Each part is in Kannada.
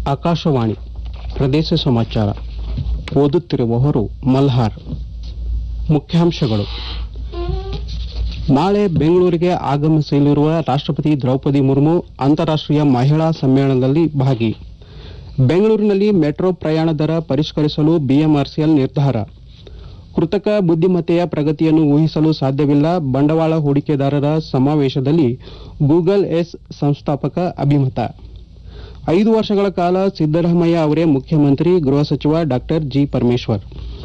ಆಕಾಶವಾಣಿ ಪ್ರದೇಶ ಸಮಾಚಾರ ಓದುತ್ತಿರುವವರು ಮಲ್ಹಾರ್ ಮುಖ್ಯಾಂಶಗಳು ನಾಳೆ ಬೆಂಗಳೂರಿಗೆ ಆಗಮಿಸಲಿರುವ ರಾಷ್ಟ್ರಪತಿ ದ್ರೌಪದಿ ಮುರ್ಮು ಅಂತಾರಾಷ್ಟ್ರೀಯ ಮಹಿಳಾ ಸಮ್ಮೇಳನದಲ್ಲಿ ಭಾಗಿ ಬೆಂಗಳೂರಿನಲ್ಲಿ ಮೆಟ್ರೋ ಪ್ರಯಾಣ ದರ ಪರಿಷ್ಕರಿಸಲು ಬಿಎಂಆರ್ಸಿಎಲ್ ನಿರ್ಧಾರ ಕೃತಕ ಬುದ್ದಿಮತ್ತೆಯ ಪ್ರಗತಿಯನ್ನು ಊಹಿಸಲು ಸಾಧ್ಯವಿಲ್ಲ ಬಂಡವಾಳ ಹೂಡಿಕೆದಾರರ ಸಮಾವೇಶದಲ್ಲಿ ಗೂಗಲ್ ಎಸ್ ಸಂಸ್ಥಾಪಕ ಅಭಿಮತ ಐದು ವರ್ಷಗಳ ಕಾಲ ಸಿದ್ದರಾಮಯ್ಯ ಅವರೇ ಮುಖ್ಯಮಂತ್ರಿ ಗೃಹ ಸಚಿವ ಡಾಕ್ಟರ್ ಜಿ ಪರಮೇಶ್ವರ್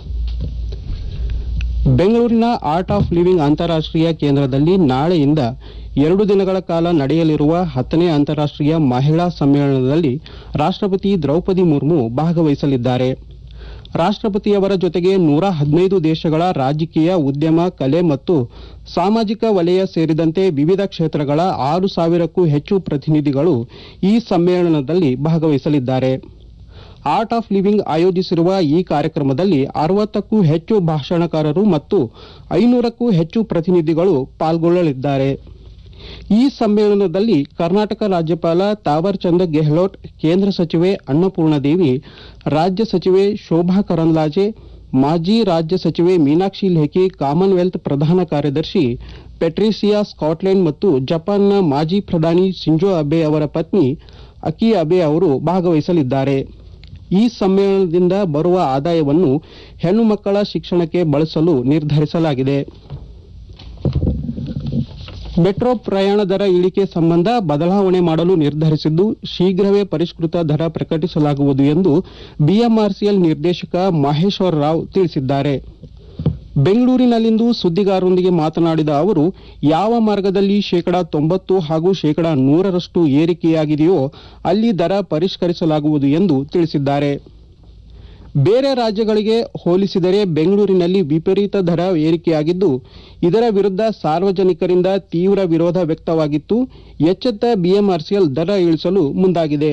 ಬೆಂಗಳೂರಿನ ಆರ್ಟ್ ಆಫ್ ಲಿವಿಂಗ್ ಅಂತಾರಾಷ್ಟ್ರೀಯ ಕೇಂದ್ರದಲ್ಲಿ ನಾಳೆಯಿಂದ ಎರಡು ದಿನಗಳ ಕಾಲ ನಡೆಯಲಿರುವ ಹತ್ತನೇ ಅಂತಾರಾಷ್ಟ್ರೀಯ ಮಹಿಳಾ ಸಮ್ಮೇಳನದಲ್ಲಿ ರಾಷ್ಟ್ರಪತಿ ದ್ರೌಪದಿ ಮುರ್ಮು ಭಾಗವಹಿಸಲಿದ್ದಾರೆ ರಾಷ್ಟ್ರಪತಿಯವರ ಜೊತೆಗೆ ನೂರ ಹದಿನೈದು ದೇಶಗಳ ರಾಜಕೀಯ ಉದ್ಯಮ ಕಲೆ ಮತ್ತು ಸಾಮಾಜಿಕ ವಲಯ ಸೇರಿದಂತೆ ವಿವಿಧ ಕ್ಷೇತ್ರಗಳ ಆರು ಸಾವಿರಕ್ಕೂ ಹೆಚ್ಚು ಪ್ರತಿನಿಧಿಗಳು ಈ ಸಮ್ಮೇಳನದಲ್ಲಿ ಭಾಗವಹಿಸಲಿದ್ದಾರೆ ಆರ್ಟ್ ಆಫ್ ಲಿವಿಂಗ್ ಆಯೋಜಿಸಿರುವ ಈ ಕಾರ್ಯಕ್ರಮದಲ್ಲಿ ಅರವತ್ತಕ್ಕೂ ಹೆಚ್ಚು ಭಾಷಣಕಾರರು ಮತ್ತು ಐನೂರಕ್ಕೂ ಹೆಚ್ಚು ಪ್ರತಿನಿಧಿಗಳು ಪಾಲ್ಗೊಳ್ಳಲಿದ್ದಾರೆ ಈ ಸಮ್ಮೇಳನದಲ್ಲಿ ಕರ್ನಾಟಕ ರಾಜ್ಯಪಾಲ ತಾವರ್ ಚಂದ್ ಗೆಹ್ಲೋಟ್ ಕೇಂದ್ರ ಸಚಿವೆ ಅನ್ನಪೂರ್ಣದೇವಿ ರಾಜ್ಯ ಸಚಿವೆ ಶೋಭಾ ಕರಂದ್ಲಾಜೆ ಮಾಜಿ ರಾಜ್ಯ ಸಚಿವೆ ಮೀನಾಕ್ಷಿ ಲೇಖಿ ಕಾಮನ್ವೆಲ್ತ್ ಪ್ರಧಾನ ಕಾರ್ಯದರ್ಶಿ ಪೆಟ್ರಿಸಿಯಾ ಸ್ಕಾಟ್ಲೆಂಡ್ ಮತ್ತು ಜಪಾನ್ನ ಮಾಜಿ ಪ್ರಧಾನಿ ಶಿಂಜೋ ಅಬೆ ಅವರ ಪತ್ನಿ ಅಕಿ ಅಬೆ ಅವರು ಭಾಗವಹಿಸಲಿದ್ದಾರೆ ಈ ಸಮ್ಮೇಳನದಿಂದ ಬರುವ ಆದಾಯವನ್ನು ಹೆಣ್ಣು ಮಕ್ಕಳ ಶಿಕ್ಷಣಕ್ಕೆ ಬಳಸಲು ನಿರ್ಧರಿಸಲಾಗಿದೆ ಮೆಟ್ರೋ ಪ್ರಯಾಣ ದರ ಇಳಿಕೆ ಸಂಬಂಧ ಬದಲಾವಣೆ ಮಾಡಲು ನಿರ್ಧರಿಸಿದ್ದು ಶೀಘ್ರವೇ ಪರಿಷ್ಕೃತ ದರ ಪ್ರಕಟಿಸಲಾಗುವುದು ಎಂದು ಬಿಎಂಆರ್ಸಿಎಲ್ ನಿರ್ದೇಶಕ ಮಹೇಶ್ವರ ರಾವ್ ತಿಳಿಸಿದ್ದಾರೆ ಬೆಂಗಳೂರಿನಲ್ಲಿಂದು ಸುದ್ದಿಗಾರರೊಂದಿಗೆ ಮಾತನಾಡಿದ ಅವರು ಯಾವ ಮಾರ್ಗದಲ್ಲಿ ಶೇಕಡಾ ತೊಂಬತ್ತು ಹಾಗೂ ಶೇಕಡಾ ನೂರರಷ್ಟು ಏರಿಕೆಯಾಗಿದೆಯೋ ಅಲ್ಲಿ ದರ ಪರಿಷ್ಕರಿಸಲಾಗುವುದು ಎಂದು ತಿಳಿಸಿದ್ದಾರೆ ಬೇರೆ ರಾಜ್ಯಗಳಿಗೆ ಹೋಲಿಸಿದರೆ ಬೆಂಗಳೂರಿನಲ್ಲಿ ವಿಪರೀತ ದರ ಏರಿಕೆಯಾಗಿದ್ದು ಇದರ ವಿರುದ್ಧ ಸಾರ್ವಜನಿಕರಿಂದ ತೀವ್ರ ವಿರೋಧ ವ್ಯಕ್ತವಾಗಿತ್ತು ಎಚ್ಚೆತ್ತ ಬಿಎಂಆರ್ಸಿಎಲ್ ದರ ಇಳಿಸಲು ಮುಂದಾಗಿದೆ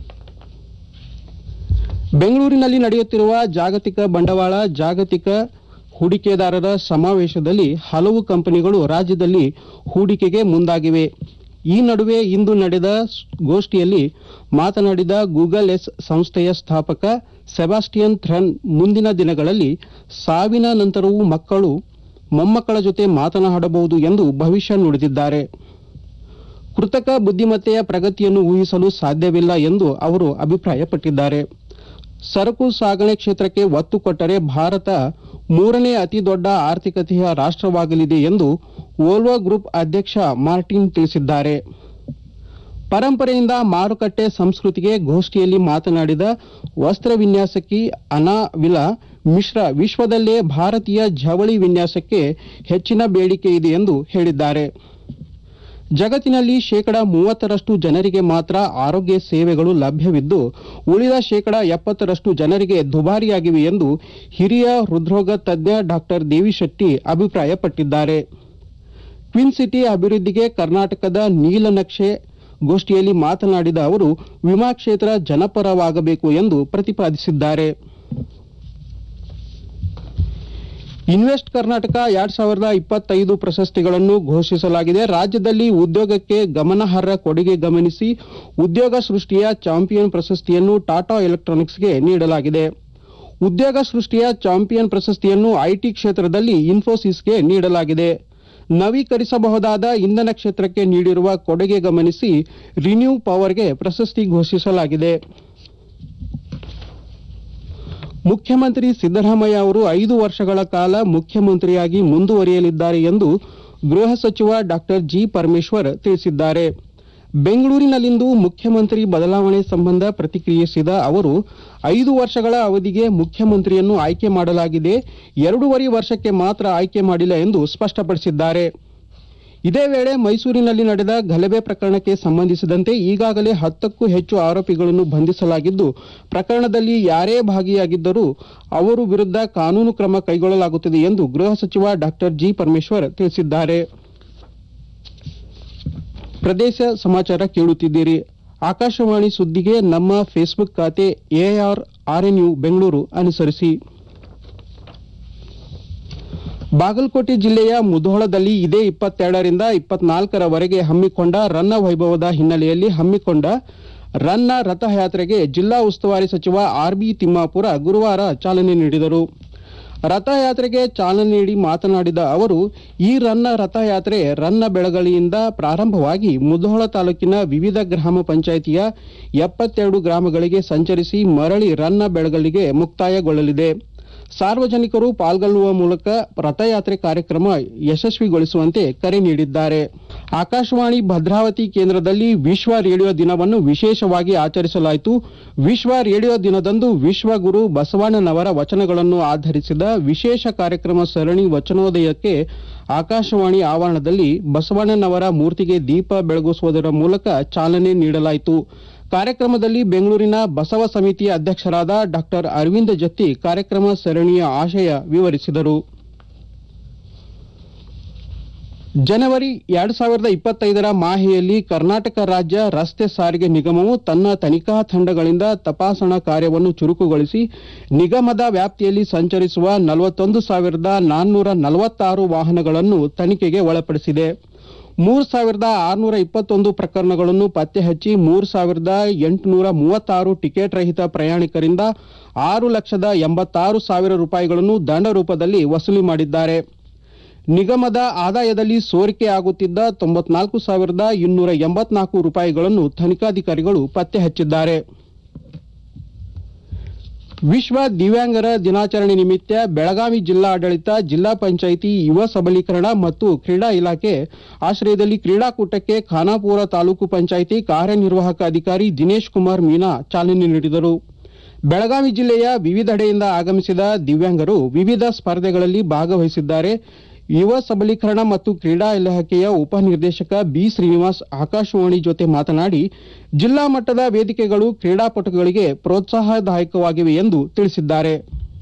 ಬೆಂಗಳೂರಿನಲ್ಲಿ ನಡೆಯುತ್ತಿರುವ ಜಾಗತಿಕ ಬಂಡವಾಳ ಜಾಗತಿಕ ಹೂಡಿಕೆದಾರರ ಸಮಾವೇಶದಲ್ಲಿ ಹಲವು ಕಂಪನಿಗಳು ರಾಜ್ಯದಲ್ಲಿ ಹೂಡಿಕೆಗೆ ಮುಂದಾಗಿವೆ ಈ ನಡುವೆ ಇಂದು ನಡೆದ ಗೋಷ್ಠಿಯಲ್ಲಿ ಮಾತನಾಡಿದ ಗೂಗಲ್ ಎಸ್ ಸಂಸ್ಥೆಯ ಸ್ಥಾಪಕ ಸೆಬಾಸ್ಟಿಯನ್ ಥ್ರನ್ ಮುಂದಿನ ದಿನಗಳಲ್ಲಿ ಸಾವಿನ ನಂತರವೂ ಮಕ್ಕಳು ಮೊಮ್ಮಕ್ಕಳ ಜೊತೆ ಮಾತನಾಡಬಹುದು ಎಂದು ಭವಿಷ್ಯ ನುಡಿದಿದ್ದಾರೆ ಕೃತಕ ಬುದ್ದಿಮತ್ತೆಯ ಪ್ರಗತಿಯನ್ನು ಊಹಿಸಲು ಸಾಧ್ಯವಿಲ್ಲ ಎಂದು ಅವರು ಅಭಿಪ್ರಾಯಪಟ್ಟಿದ್ದಾರೆ ಸರಕು ಸಾಗಣೆ ಕ್ಷೇತ್ರಕ್ಕೆ ಒತ್ತು ಕೊಟ್ಟರೆ ಭಾರತ ಮೂರನೇ ಅತಿ ದೊಡ್ಡ ಆರ್ಥಿಕತೆಯ ರಾಷ್ಟ್ರವಾಗಲಿದೆ ಎಂದು ವೋಲ್ವೋ ಗ್ರೂಪ್ ಅಧ್ಯಕ್ಷ ಮಾರ್ಟಿನ್ ತಿಳಿಸಿದ್ದಾರೆ ಪರಂಪರೆಯಿಂದ ಮಾರುಕಟ್ಟೆ ಸಂಸ್ಕೃತಿಗೆ ಗೋಷ್ಠಿಯಲ್ಲಿ ಮಾತನಾಡಿದ ವಸ್ತ್ರ ವಿನ್ಯಾಸಕಿ ಅನಾ ವಿಲಾ ಮಿಶ್ರಾ ವಿಶ್ವದಲ್ಲೇ ಭಾರತೀಯ ಜವಳಿ ವಿನ್ಯಾಸಕ್ಕೆ ಹೆಚ್ಚಿನ ಬೇಡಿಕೆ ಇದೆ ಎಂದು ಹೇಳಿದ್ದಾರೆ ಜಗತ್ತಿನಲ್ಲಿ ಶೇಕಡ ಮೂವತ್ತರಷ್ಟು ಜನರಿಗೆ ಮಾತ್ರ ಆರೋಗ್ಯ ಸೇವೆಗಳು ಲಭ್ಯವಿದ್ದು ಉಳಿದ ಶೇಕಡ ಎಪ್ಪತ್ತರಷ್ಟು ಜನರಿಗೆ ದುಬಾರಿಯಾಗಿವೆ ಎಂದು ಹಿರಿಯ ಹೃದ್ರೋಗ ತಜ್ಞ ಡಾಕ್ಟರ್ ದೇವಿಶೆಟ್ಟಿ ಅಭಿಪ್ರಾಯಪಟ್ಟಿದ್ದಾರೆ ಟ್ವಿನ್ ಸಿಟಿ ಅಭಿವೃದ್ಧಿಗೆ ಕರ್ನಾಟಕದ ನೀಲನಕ್ಷೆ ಗೋಷ್ಠಿಯಲ್ಲಿ ಮಾತನಾಡಿದ ಅವರು ವಿಮಾ ಕ್ಷೇತ್ರ ಜನಪರವಾಗಬೇಕು ಎಂದು ಪ್ರತಿಪಾದಿಸಿದ್ದಾರೆ ಇನ್ವೆಸ್ಟ್ ಕರ್ನಾಟಕ ಎರಡ್ ಸಾವಿರದ ಇಪ್ಪತ್ತೈದು ಪ್ರಶಸ್ತಿಗಳನ್ನು ಘೋಷಿಸಲಾಗಿದೆ ರಾಜ್ಯದಲ್ಲಿ ಉದ್ಯೋಗಕ್ಕೆ ಗಮನಾರ್ಹ ಕೊಡುಗೆ ಗಮನಿಸಿ ಉದ್ಯೋಗ ಸೃಷ್ಟಿಯ ಚಾಂಪಿಯನ್ ಪ್ರಶಸ್ತಿಯನ್ನು ಟಾಟಾ ಎಲೆಕ್ಟ್ರಾನಿಕ್ಸ್ಗೆ ನೀಡಲಾಗಿದೆ ಉದ್ಯೋಗ ಸೃಷ್ಟಿಯ ಚಾಂಪಿಯನ್ ಪ್ರಶಸ್ತಿಯನ್ನು ಐಟಿ ಕ್ಷೇತ್ರದಲ್ಲಿ ಇನ್ಫೋಸಿಸ್ಗೆ ನೀಡಲಾಗಿದೆ ನವೀಕರಿಸಬಹುದಾದ ಇಂಧನ ಕ್ಷೇತ್ರಕ್ಕೆ ನೀಡಿರುವ ಕೊಡುಗೆ ಗಮನಿಸಿ ರಿನ್ಯೂ ಪವರ್ಗೆ ಪ್ರಶಸ್ತಿ ಘೋಷಿಸಲಾಗಿದೆ ಮುಖ್ಯಮಂತ್ರಿ ಸಿದ್ದರಾಮಯ್ಯ ಅವರು ಐದು ವರ್ಷಗಳ ಕಾಲ ಮುಖ್ಯಮಂತ್ರಿಯಾಗಿ ಮುಂದುವರಿಯಲಿದ್ದಾರೆ ಎಂದು ಗೃಹ ಸಚಿವ ಡಾಕ್ಟರ್ ಜಿ ಪರಮೇಶ್ವರ್ ತಿಳಿಸಿದ್ದಾರೆ ಬೆಂಗಳೂರಿನಲ್ಲಿಂದು ಮುಖ್ಯಮಂತ್ರಿ ಬದಲಾವಣೆ ಸಂಬಂಧ ಪ್ರತಿಕ್ರಿಯಿಸಿದ ಅವರು ಐದು ವರ್ಷಗಳ ಅವಧಿಗೆ ಮುಖ್ಯಮಂತ್ರಿಯನ್ನು ಆಯ್ಕೆ ಮಾಡಲಾಗಿದೆ ಎರಡೂವರೆ ವರ್ಷಕ್ಕೆ ಮಾತ್ರ ಆಯ್ಕೆ ಮಾಡಿಲ್ಲ ಎಂದು ಸ್ಪಷ್ಟಪಡಿಸಿದ್ದಾರೆ ಇದೇ ವೇಳೆ ಮೈಸೂರಿನಲ್ಲಿ ನಡೆದ ಗಲಭೆ ಪ್ರಕರಣಕ್ಕೆ ಸಂಬಂಧಿಸಿದಂತೆ ಈಗಾಗಲೇ ಹತ್ತಕ್ಕೂ ಹೆಚ್ಚು ಆರೋಪಿಗಳನ್ನು ಬಂಧಿಸಲಾಗಿದ್ದು ಪ್ರಕರಣದಲ್ಲಿ ಯಾರೇ ಭಾಗಿಯಾಗಿದ್ದರೂ ಅವರು ವಿರುದ್ಧ ಕಾನೂನು ಕ್ರಮ ಕೈಗೊಳ್ಳಲಾಗುತ್ತದೆ ಎಂದು ಗೃಹ ಸಚಿವ ಡಾಕ್ಟರ್ ಜಿ ಪರಮೇಶ್ವರ್ ತಿಳಿಸಿದ್ದಾರೆ ಪ್ರದೇಶ ಸಮಾಚಾರ ಕೇಳುತ್ತಿದ್ದೀರಿ ಆಕಾಶವಾಣಿ ಸುದ್ದಿಗೆ ನಮ್ಮ ಫೇಸ್ಬುಕ್ ಖಾತೆ ಎಆರ್ ಆರ್ಎನ್ಯು ಬೆಂಗಳೂರು ಅನುಸರಿಸಿ ಬಾಗಲಕೋಟೆ ಜಿಲ್ಲೆಯ ಮುಧೋಳದಲ್ಲಿ ಇದೇ ಇಪ್ಪತ್ತೆರಡರಿಂದ ಇಪ್ಪತ್ನಾಲ್ಕರವರೆಗೆ ಹಮ್ಮಿಕೊಂಡ ರನ್ನ ವೈಭವದ ಹಿನ್ನೆಲೆಯಲ್ಲಿ ಹಮ್ಮಿಕೊಂಡ ರನ್ನ ರಥಯಾತ್ರೆಗೆ ಜಿಲ್ಲಾ ಉಸ್ತುವಾರಿ ಸಚಿವ ಆರ್ಬಿ ತಿಮ್ಮಾಪುರ ಗುರುವಾರ ಚಾಲನೆ ನೀಡಿದರು ರಥಯಾತ್ರೆಗೆ ಚಾಲನೆ ನೀಡಿ ಮಾತನಾಡಿದ ಅವರು ಈ ರನ್ನ ರಥಯಾತ್ರೆ ರನ್ನ ಬೆಳಗಳಿಯಿಂದ ಪ್ರಾರಂಭವಾಗಿ ಮುಧೋಳ ತಾಲೂಕಿನ ವಿವಿಧ ಗ್ರಾಮ ಪಂಚಾಯಿತಿಯ ಎಪ್ಪತ್ತೆರಡು ಗ್ರಾಮಗಳಿಗೆ ಸಂಚರಿಸಿ ಮರಳಿ ರನ್ನ ಬೆಳಗಲಿಗೆ ಮುಕ್ತಾಯಗೊಳ್ಳಲಿದೆ ಸಾರ್ವಜನಿಕರು ಪಾಲ್ಗೊಳ್ಳುವ ಮೂಲಕ ರಥಯಾತ್ರೆ ಕಾರ್ಯಕ್ರಮ ಯಶಸ್ವಿಗೊಳಿಸುವಂತೆ ಕರೆ ನೀಡಿದ್ದಾರೆ ಆಕಾಶವಾಣಿ ಭದ್ರಾವತಿ ಕೇಂದ್ರದಲ್ಲಿ ವಿಶ್ವ ರೇಡಿಯೋ ದಿನವನ್ನು ವಿಶೇಷವಾಗಿ ಆಚರಿಸಲಾಯಿತು ವಿಶ್ವ ರೇಡಿಯೋ ದಿನದಂದು ವಿಶ್ವಗುರು ಬಸವಣ್ಣನವರ ವಚನಗಳನ್ನು ಆಧರಿಸಿದ ವಿಶೇಷ ಕಾರ್ಯಕ್ರಮ ಸರಣಿ ವಚನೋದಯಕ್ಕೆ ಆಕಾಶವಾಣಿ ಆವರಣದಲ್ಲಿ ಬಸವಣ್ಣನವರ ಮೂರ್ತಿಗೆ ದೀಪ ಬೆಳಗಿಸುವುದರ ಮೂಲಕ ಚಾಲನೆ ನೀಡಲಾಯಿತು ಕಾರ್ಯಕ್ರಮದಲ್ಲಿ ಬೆಂಗಳೂರಿನ ಬಸವ ಸಮಿತಿಯ ಅಧ್ಯಕ್ಷರಾದ ಡಾಕ್ಟರ್ ಅರವಿಂದ ಜತ್ತಿ ಕಾರ್ಯಕ್ರಮ ಸರಣಿಯ ಆಶಯ ವಿವರಿಸಿದರು ಜನವರಿ ಎರಡ್ ಸಾವಿರದ ಇಪ್ಪತ್ತೈದರ ಮಾಹೆಯಲ್ಲಿ ಕರ್ನಾಟಕ ರಾಜ್ಯ ರಸ್ತೆ ಸಾರಿಗೆ ನಿಗಮವು ತನ್ನ ತನಿಖಾ ತಂಡಗಳಿಂದ ತಪಾಸಣಾ ಕಾರ್ಯವನ್ನು ಚುರುಕುಗೊಳಿಸಿ ನಿಗಮದ ವ್ಯಾಪ್ತಿಯಲ್ಲಿ ಸಂಚರಿಸುವ ನಲವತ್ತೊಂದು ಸಾವಿರದ ನಾನ್ನೂರ ನಲವತ್ತಾರು ವಾಹನಗಳನ್ನು ತನಿಖೆಗೆ ಒಳಪಡಿಸಿದೆ ಮೂರು ಸಾವಿರದ ಆರುನೂರ ಇಪ್ಪತ್ತೊಂದು ಪ್ರಕರಣಗಳನ್ನು ಪತ್ತೆ ಹಚ್ಚಿ ಮೂರು ಸಾವಿರದ ಎಂಟುನೂರ ಮೂವತ್ತಾರು ಟಿಕೆಟ್ ರಹಿತ ಪ್ರಯಾಣಿಕರಿಂದ ಆರು ಲಕ್ಷದ ಎಂಬತ್ತಾರು ಸಾವಿರ ರೂಪಾಯಿಗಳನ್ನು ದಂಡ ರೂಪದಲ್ಲಿ ವಸೂಲಿ ಮಾಡಿದ್ದಾರೆ ನಿಗಮದ ಆದಾಯದಲ್ಲಿ ಸೋರಿಕೆ ಆಗುತ್ತಿದ್ದ ತೊಂಬತ್ನಾಲ್ಕು ಸಾವಿರದ ಇನ್ನೂರ ಎಂಬತ್ನಾಲ್ಕು ರೂಪಾಯಿಗಳನ್ನು ತನಿಖಾಧಿಕಾರಿಗಳು ಪತ್ತೆ ಹಚ್ಚಿದ್ದಾರೆ ವಿಶ್ವ ದಿವ್ಯಾಂಗರ ದಿನಾಚರಣೆ ನಿಮಿತ್ತ ಬೆಳಗಾವಿ ಜಿಲ್ಲಾಡಳಿತ ಜಿಲ್ಲಾ ಪಂಚಾಯಿತಿ ಯುವ ಸಬಲೀಕರಣ ಮತ್ತು ಕ್ರೀಡಾ ಇಲಾಖೆ ಆಶ್ರಯದಲ್ಲಿ ಕ್ರೀಡಾಕೂಟಕ್ಕೆ ಖಾನಾಪುರ ತಾಲೂಕು ಪಂಚಾಯಿತಿ ಕಾರ್ಯನಿರ್ವಾಹಕ ಅಧಿಕಾರಿ ದಿನೇಶ್ ಕುಮಾರ್ ಮೀನಾ ಚಾಲನೆ ನೀಡಿದರು ಬೆಳಗಾವಿ ಜಿಲ್ಲೆಯ ವಿವಿಧೆಡೆಯಿಂದ ಆಗಮಿಸಿದ ದಿವ್ಯಾಂಗರು ವಿವಿಧ ಸ್ಪರ್ಧೆಗಳಲ್ಲಿ ಭಾಗವಹಿಸಿದ್ದಾರೆ ಯುವ ಸಬಲೀಕರಣ ಮತ್ತು ಕ್ರೀಡಾ ಇಲಾಖೆಯ ಉಪನಿರ್ದೇಶಕ ಬಿ ಶ್ರೀನಿವಾಸ್ ಆಕಾಶವಾಣಿ ಜೊತೆ ಮಾತನಾಡಿ ಜಿಲ್ಲಾ ಮಟ್ಟದ ವೇದಿಕೆಗಳು ಕ್ರೀಡಾಪಟುಗಳಿಗೆ ಪ್ರೋತ್ಸಾಹದಾಯಕವಾಗಿವೆ ಎಂದು ತಿಳಿಸಿದ್ದಾರೆ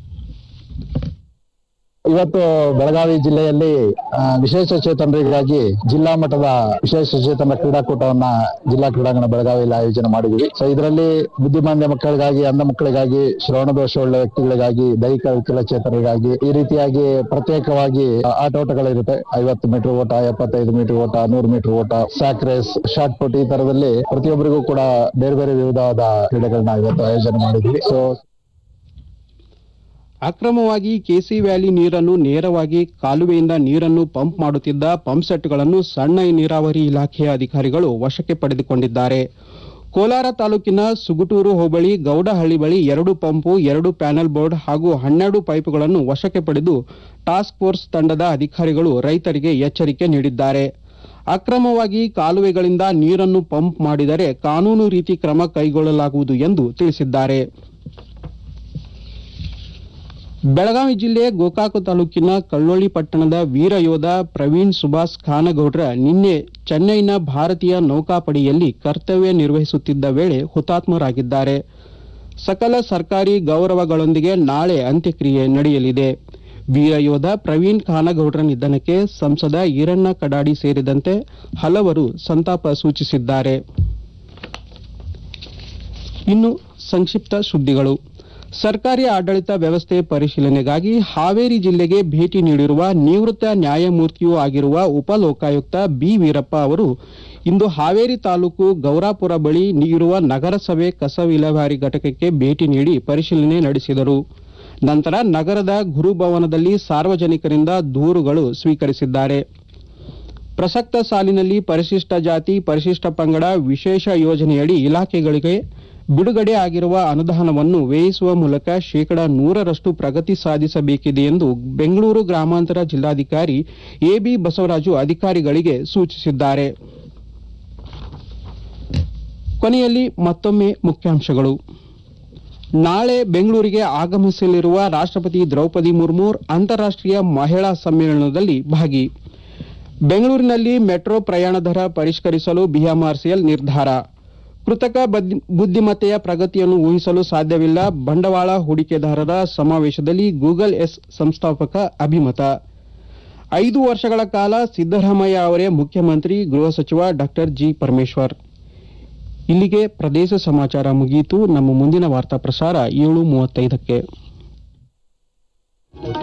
ಇವತ್ತು ಬೆಳಗಾವಿ ಜಿಲ್ಲೆಯಲ್ಲಿ ಆ, ವಿಶೇಷ ಚೇತನರಿಗಾಗಿ ಜಿಲ್ಲಾ ಮಟ್ಟದ ವಿಶೇಷ ಚೇತನ ಕ್ರೀಡಾಕೂಟವನ್ನ ಜಿಲ್ಲಾ ಕ್ರೀಡಾಂಗಣ ಬೆಳಗಾವಿಯಲ್ಲಿ ಆಯೋಜನೆ ಮಾಡಿದ್ವಿ ಸೊ ಇದರಲ್ಲಿ ಬುದ್ಧಿಮಾಂದ್ಯ ಮಕ್ಕಳಿಗಾಗಿ ಅಂಧ ಮಕ್ಕಳಿಗಾಗಿ ಶ್ರವಣ ದೋಷವುಳ್ಳ ವ್ಯಕ್ತಿಗಳಿಗಾಗಿ ದೈಹಿಕ ವಿಕಲಚೇತನರಿಗಾಗಿ ಈ ರೀತಿಯಾಗಿ ಪ್ರತ್ಯೇಕವಾಗಿ ಆ, ಆಟೋಟಗಳಿರುತ್ತೆ ಐವತ್ತು ಮೀಟರ್ ಓಟ ಎಪ್ಪತ್ತೈದು ಮೀಟರ್ ಓಟ ನೂರು ಮೀಟರ್ ಓಟ ಸ್ಯಾಕ್ ರೇಸ್ ಶಾರ್ಟ್ ಪುಟ್ ಈ ತರದಲ್ಲಿ ಪ್ರತಿಯೊಬ್ಬರಿಗೂ ಕೂಡ ಬೇರೆ ಬೇರೆ ವಿವಿಧವಾದ ಕ್ರೀಡೆಗಳನ್ನ ಇವತ್ತು ಆಯೋಜನೆ ಮಾಡಿದ್ವಿ ಸೊ ಅಕ್ರಮವಾಗಿ ಕೆಸಿ ವ್ಯಾಲಿ ನೀರನ್ನು ನೇರವಾಗಿ ಕಾಲುವೆಯಿಂದ ನೀರನ್ನು ಪಂಪ್ ಮಾಡುತ್ತಿದ್ದ ಪಂಪ್ ಸೆಟ್ಗಳನ್ನು ಸಣ್ಣ ನೀರಾವರಿ ಇಲಾಖೆಯ ಅಧಿಕಾರಿಗಳು ವಶಕ್ಕೆ ಪಡೆದುಕೊಂಡಿದ್ದಾರೆ ಕೋಲಾರ ತಾಲೂಕಿನ ಸುಗುಟೂರು ಹೋಬಳಿ ಗೌಡಹಳ್ಳಿ ಬಳಿ ಎರಡು ಪಂಪು ಎರಡು ಪ್ಯಾನಲ್ ಬೋರ್ಡ್ ಹಾಗೂ ಹನ್ನೆರಡು ಪೈಪುಗಳನ್ನು ವಶಕ್ಕೆ ಪಡೆದು ಟಾಸ್ಕ್ ಫೋರ್ಸ್ ತಂಡದ ಅಧಿಕಾರಿಗಳು ರೈತರಿಗೆ ಎಚ್ಚರಿಕೆ ನೀಡಿದ್ದಾರೆ ಅಕ್ರಮವಾಗಿ ಕಾಲುವೆಗಳಿಂದ ನೀರನ್ನು ಪಂಪ್ ಮಾಡಿದರೆ ಕಾನೂನು ರೀತಿ ಕ್ರಮ ಕೈಗೊಳ್ಳಲಾಗುವುದು ಎಂದು ತಿಳಿಸಿದ್ದಾರೆ ಬೆಳಗಾವಿ ಜಿಲ್ಲೆ ಗೋಕಾಕ ತಾಲೂಕಿನ ಕಳ್ಳೊಳ್ಳಿ ಪಟ್ಟಣದ ವೀರ ಯೋಧ ಪ್ರವೀಣ್ ಸುಭಾಷ್ ಖಾನಗೌಡ್ರ ನಿನ್ನೆ ಚೆನ್ನೈನ ಭಾರತೀಯ ನೌಕಾಪಡೆಯಲ್ಲಿ ಕರ್ತವ್ಯ ನಿರ್ವಹಿಸುತ್ತಿದ್ದ ವೇಳೆ ಹುತಾತ್ಮರಾಗಿದ್ದಾರೆ ಸಕಲ ಸರ್ಕಾರಿ ಗೌರವಗಳೊಂದಿಗೆ ನಾಳೆ ಅಂತ್ಯಕ್ರಿಯೆ ನಡೆಯಲಿದೆ ವೀರ ಯೋಧ ಪ್ರವೀಣ್ ಖಾನಗೌಡ್ರ ನಿಧನಕ್ಕೆ ಸಂಸದ ಈರಣ್ಣ ಕಡಾಡಿ ಸೇರಿದಂತೆ ಹಲವರು ಸಂತಾಪ ಸೂಚಿಸಿದ್ದಾರೆ ಇನ್ನು ಸಂಕ್ಷಿಪ್ತ ಸುದ್ದಿಗಳು ಸರ್ಕಾರಿ ಆಡಳಿತ ವ್ಯವಸ್ಥೆ ಪರಿಶೀಲನೆಗಾಗಿ ಹಾವೇರಿ ಜಿಲ್ಲೆಗೆ ಭೇಟಿ ನೀಡಿರುವ ನಿವೃತ್ತ ನ್ಯಾಯಮೂರ್ತಿಯೂ ಆಗಿರುವ ಉಪಲೋಕಾಯುಕ್ತ ಬಿ ವೀರಪ್ಪ ಅವರು ಇಂದು ಹಾವೇರಿ ತಾಲೂಕು ಗೌರಾಪುರ ಬಳಿ ಇರುವ ನಗರಸಭೆ ಕಸ ವಿಲೇವಾರಿ ಘಟಕಕ್ಕೆ ಭೇಟಿ ನೀಡಿ ಪರಿಶೀಲನೆ ನಡೆಸಿದರು ನಂತರ ನಗರದ ಗುರುಭವನದಲ್ಲಿ ಸಾರ್ವಜನಿಕರಿಂದ ದೂರುಗಳು ಸ್ವೀಕರಿಸಿದ್ದಾರೆ ಪ್ರಸಕ್ತ ಸಾಲಿನಲ್ಲಿ ಪರಿಶಿಷ್ಟ ಜಾತಿ ಪರಿಶಿಷ್ಟ ಪಂಗಡ ವಿಶೇಷ ಯೋಜನೆಯಡಿ ಇಲಾಖೆಗಳಿಗೆ ಬಿಡುಗಡೆ ಆಗಿರುವ ಅನುದಾನವನ್ನು ವ್ಯಯಿಸುವ ಮೂಲಕ ಶೇಕಡ ನೂರರಷ್ಟು ಪ್ರಗತಿ ಸಾಧಿಸಬೇಕಿದೆ ಎಂದು ಬೆಂಗಳೂರು ಗ್ರಾಮಾಂತರ ಜಿಲ್ಲಾಧಿಕಾರಿ ಎಬಿ ಬಸವರಾಜು ಅಧಿಕಾರಿಗಳಿಗೆ ಸೂಚಿಸಿದ್ದಾರೆ ಕೊನೆಯಲ್ಲಿ ಮತ್ತೊಮ್ಮೆ ಮುಖ್ಯಾಂಶಗಳು ನಾಳೆ ಬೆಂಗಳೂರಿಗೆ ಆಗಮಿಸಲಿರುವ ರಾಷ್ಟ್ರಪತಿ ದ್ರೌಪದಿ ಮುರ್ಮು ಅಂತಾರಾಷ್ಟ್ರೀಯ ಮಹಿಳಾ ಸಮ್ಮೇಳನದಲ್ಲಿ ಭಾಗಿ ಬೆಂಗಳೂರಿನಲ್ಲಿ ಮೆಟ್ರೋ ಪ್ರಯಾಣ ದರ ಪರಿಷ್ಕರಿಸಲು ಬಿಎಂಆರ್ಸಿಎಲ್ ನಿರ್ಧಾರ ಕೃತಕ ಬದ್ಧಿ- ಬುದ್ಧಿಮತ್ತೆಯ ಪ್ರಗತಿಯನ್ನು ಊಹಿಸಲು ಸಾಧ್ಯವಿಲ್ಲ ಬಂಡವಾಳ ಹೂಡಿಕೆದಾರರ ಸಮಾವೇಶದಲ್ಲಿ ಗೂಗಲ್ ಎಸ್ ಸಂಸ್ಥಾಪಕ ಅಭಿಮತ ಐದು ವರ್ಷಗಳ ಕಾಲ ಸಿದ್ದರಾಮಯ್ಯ ಅವರೇ ಮುಖ್ಯಮಂತ್ರಿ ಗೃಹ ಸಚಿವ ಡಾಕ್ಟರ್ ಜಿ ಪರಮೇಶ್ವರ್ ಇಲ್ಲಿಗೆ ಪ್ರದೇಶ ಸಮಾಚಾರ ಮುಗಿಯಿತು ನಮ್ಮ ಮುಂದಿನ ವಾರ್ತಾ ಪ್ರಸಾರ ಏಳು ಮೂವತ್ತೈದಕ್ಕೆ